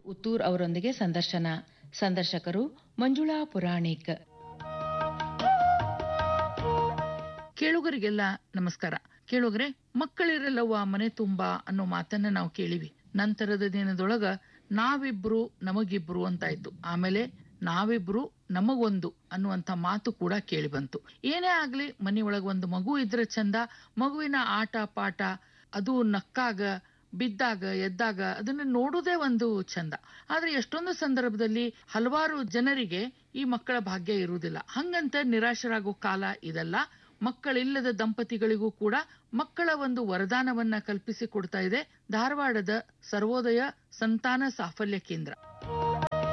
ಉತ್ತೂರ್ ಅವರೊಂದಿಗೆ ಸಂದರ್ಶನ ಸಂದರ್ಶಕರು ಮಂಜುಳಾ ಪುರಾಣಿಕ್ ಕೇಳುಗರಿಗೆಲ್ಲ ನಮಸ್ಕಾರ ಕೇಳುಗರೆ ಮಕ್ಕಳಿರಲ್ಲವ್ವ ಮನೆ ತುಂಬಾ ಅನ್ನೋ ಮಾತನ್ನ ನಾವು ಕೇಳಿವಿ ನಂತರದ ದಿನದೊಳಗ ನಾವಿಬ್ರು ನಮಗಿಬ್ರು ಅಂತಾಯ್ತು ಆಮೇಲೆ ನಾವಿಬ್ರು ನಮಗೊಂದು ಅನ್ನುವಂತ ಮಾತು ಕೂಡ ಕೇಳಿ ಬಂತು ಏನೇ ಆಗ್ಲಿ ಮನೆಯೊಳಗ ಒಂದು ಮಗು ಇದ್ರೆ ಚಂದ ಮಗುವಿನ ಆಟ ಪಾಠ ಅದು ನಕ್ಕಾಗ ಬಿದ್ದಾಗ ಎದ್ದಾಗ ಅದನ್ನ ನೋಡುವುದೇ ಒಂದು ಚಂದ ಆದ್ರೆ ಎಷ್ಟೊಂದು ಸಂದರ್ಭದಲ್ಲಿ ಹಲವಾರು ಜನರಿಗೆ ಈ ಮಕ್ಕಳ ಭಾಗ್ಯ ಇರುವುದಿಲ್ಲ ಹಂಗಂತ ನಿರಾಶರಾಗೋ ಕಾಲ ಇದಲ್ಲ ಮಕ್ಕಳಿಲ್ಲದ ದಂಪತಿಗಳಿಗೂ ಕೂಡ ಮಕ್ಕಳ ಒಂದು ವರದಾನವನ್ನ ಕಲ್ಪಿಸಿ ಕೊಡ್ತಾ ಇದೆ ಧಾರವಾಡದ ಸರ್ವೋದಯ ಸಂತಾನ ಸಾಫಲ್ಯ ಕೇಂದ್ರ